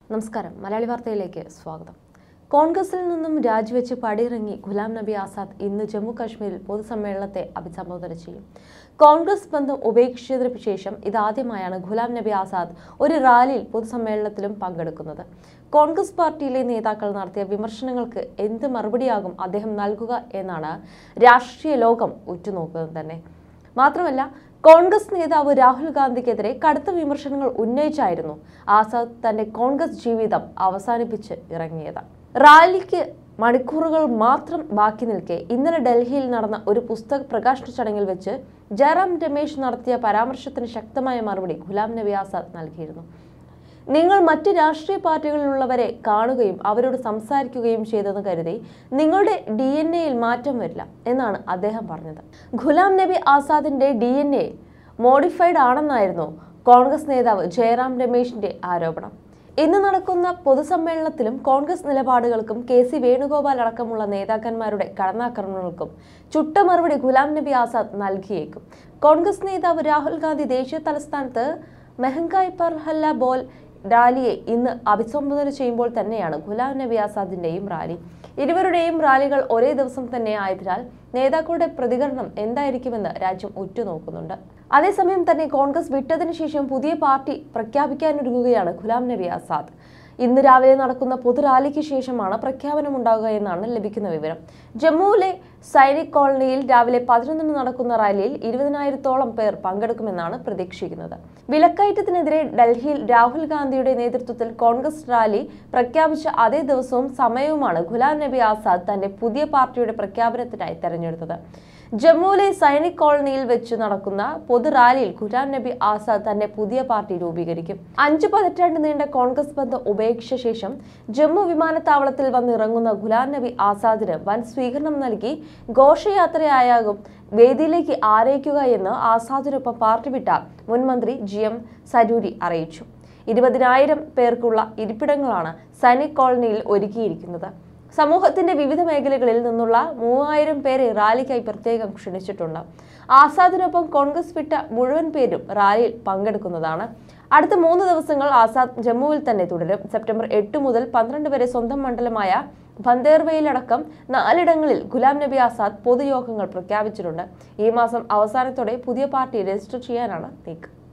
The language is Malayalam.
നമസ്കാരം മലയാളി വാർത്തയിലേക്ക് സ്വാഗതം കോൺഗ്രസിൽ നിന്നും രാജിവെച്ച് പടിയിറങ്ങി ഗുലാം നബി ആസാദ് ഇന്ന് ജമ്മു കാശ്മീരിൽ പൊതുസമ്മേളനത്തെ അഭിസംബോധന ചെയ്യും കോൺഗ്രസ് ബന്ധം ഉപേക്ഷിച്ചതിനു ശേഷം ഇതാദ്യമായാണ് ഗുലാം നബി ആസാദ് ഒരു റാലിയിൽ പൊതുസമ്മേളനത്തിലും പങ്കെടുക്കുന്നത് കോൺഗ്രസ് പാർട്ടിയിലെ നേതാക്കൾ നടത്തിയ വിമർശനങ്ങൾക്ക് എന്ത് മറുപടിയാകും അദ്ദേഹം നൽകുക എന്നാണ് രാഷ്ട്രീയ ലോകം ഉറ്റുനോക്കുന്നത് തന്നെ മാത്രമല്ല കോൺഗ്രസ് നേതാവ് രാഹുൽ ഗാന്ധിക്കെതിരെ കടുത്ത വിമർശനങ്ങൾ ഉന്നയിച്ചായിരുന്നു ആസാദ് തന്റെ കോൺഗ്രസ് ജീവിതം അവസാനിപ്പിച്ച് ഇറങ്ങിയത് റാലിക്ക് മണിക്കൂറുകൾ മാത്രം ബാക്കി നിൽക്കെ ഇന്നലെ ഡൽഹിയിൽ നടന്ന ഒരു പുസ്തക പ്രകാശന ചടങ്ങിൽ വെച്ച് ജയറാം രമേശ് നടത്തിയ പരാമർശത്തിന് ശക്തമായ മറുപടി ഗുലാം നബി ആസാദ് നൽകിയിരുന്നു നിങ്ങൾ മറ്റ് രാഷ്ട്രീയ പാർട്ടികളിലുള്ളവരെ കാണുകയും അവരോട് സംസാരിക്കുകയും ചെയ്തെന്ന് കരുതി നിങ്ങളുടെ ഡി എൻ എയിൽ മാറ്റം വരില്ല എന്നാണ് അദ്ദേഹം പറഞ്ഞത് ഖുലാം നബി ആസാദിന്റെ ഡി എൻ എ മോഡിഫൈഡ് ആണെന്നായിരുന്നു കോൺഗ്രസ് നേതാവ് ജയറാം രമേശിന്റെ ആരോപണം ഇന്ന് നടക്കുന്ന പൊതുസമ്മേളനത്തിലും കോൺഗ്രസ് നിലപാടുകൾക്കും കെ സി വേണുഗോപാൽ അടക്കമുള്ള നേതാക്കന്മാരുടെ കടന്നാക്രമണങ്ങൾക്കും ചുട്ട മറുപടി ഗുലാം നബി ആസാദ് നൽകിയേക്കും കോൺഗ്രസ് നേതാവ് രാഹുൽ ഗാന്ധി ദേശീയ തലസ്ഥാനത്ത് മെഹങ്കായ് പർഹല്ല ബോൽ റാലിയെ ഇന്ന് അഭിസംബോധന ചെയ്യുമ്പോൾ തന്നെയാണ് ഗുലാം നബി ആസാദിന്റെയും റാലി ഇരുവരുടെയും റാലികൾ ഒരേ ദിവസം തന്നെ ആയതിനാൽ നേതാക്കളുടെ പ്രതികരണം എന്തായിരിക്കുമെന്ന് രാജ്യം ഉറ്റുനോക്കുന്നുണ്ട് അതേസമയം തന്നെ കോൺഗ്രസ് വിട്ടതിനു ശേഷം പുതിയ പാർട്ടി പ്രഖ്യാപിക്കാനൊരുങ്ങുകയാണ് ഗുലാം നബി ആസാദ് ഇന്ന് രാവിലെ നടക്കുന്ന പൊതുറാലിക്ക് ശേഷമാണ് പ്രഖ്യാപനമുണ്ടാകുക എന്നാണ് ലഭിക്കുന്ന വിവരം ജമ്മുവിലെ സൈനിക് കോളനിയിൽ രാവിലെ പതിനൊന്നിന് നടക്കുന്ന റാലിയിൽ ഇരുപതിനായിരത്തോളം പേർ പങ്കെടുക്കുമെന്നാണ് പ്രതീക്ഷിക്കുന്നത് വിലക്കയറ്റത്തിനെതിരെ ഡൽഹിയിൽ രാഹുൽ ഗാന്ധിയുടെ നേതൃത്വത്തിൽ കോൺഗ്രസ് റാലി പ്രഖ്യാപിച്ച അതേ ദിവസവും സമയവുമാണ് ഗുലാം നബി ആസാദ് തന്റെ പുതിയ പാർട്ടിയുടെ പ്രഖ്യാപനത്തിനായി തെരഞ്ഞെടുത്തത് ജമ്മുവിലെ സൈനിക് കോളനിയിൽ വെച്ച് നടക്കുന്ന പൊതുറാലിയിൽ ഗുലാം നബി ആസാദ് തന്റെ പുതിയ പാർട്ടി രൂപീകരിക്കും അഞ്ച് പതിറ്റാണ്ട് നീണ്ട കോൺഗ്രസ് ബന്ധം ഉപേക്ഷിച്ച ശേഷം ജമ്മു വിമാനത്താവളത്തിൽ വന്നിറങ്ങുന്ന ഗുലാം നബി ആസാദിന് വൻ സ്വീകരണം നൽകി ഘോഷയാത്രയായാകും വേദിയിലേക്ക് ആനയിക്കുക എന്ന് ആസാദിനൊപ്പം പാർട്ടി വിട്ട മുൻമന്ത്രി ജി എം സരൂരി അറിയിച്ചു ഇരുപതിനായിരം പേർക്കുള്ള ഇരിപ്പിടങ്ങളാണ് സൈനിക് കോളനിയിൽ ഒരുക്കിയിരിക്കുന്നത് സമൂഹത്തിന്റെ വിവിധ മേഖലകളിൽ നിന്നുള്ള മൂവായിരം പേരെ റാലിക്കായി പ്രത്യേകം ക്ഷണിച്ചിട്ടുണ്ട് ആസാദിനൊപ്പം കോൺഗ്രസ് വിട്ട മുഴുവൻ പേരും റാലിയിൽ പങ്കെടുക്കുന്നതാണ് അടുത്ത മൂന്ന് ദിവസങ്ങൾ ആസാദ് ജമ്മുവിൽ തന്നെ തുടരും സെപ്റ്റംബർ എട്ട് മുതൽ പന്ത്രണ്ട് വരെ സ്വന്തം മണ്ഡലമായ ഭന്തേർവയിലടക്കം നാലിടങ്ങളിൽ ഗുലാം നബി ആസാദ് പൊതുയോഗങ്ങൾ പ്രഖ്യാപിച്ചിട്ടുണ്ട് ഈ മാസം അവസാനത്തോടെ പുതിയ പാർട്ടി രജിസ്റ്റർ ചെയ്യാനാണ് നീക്കം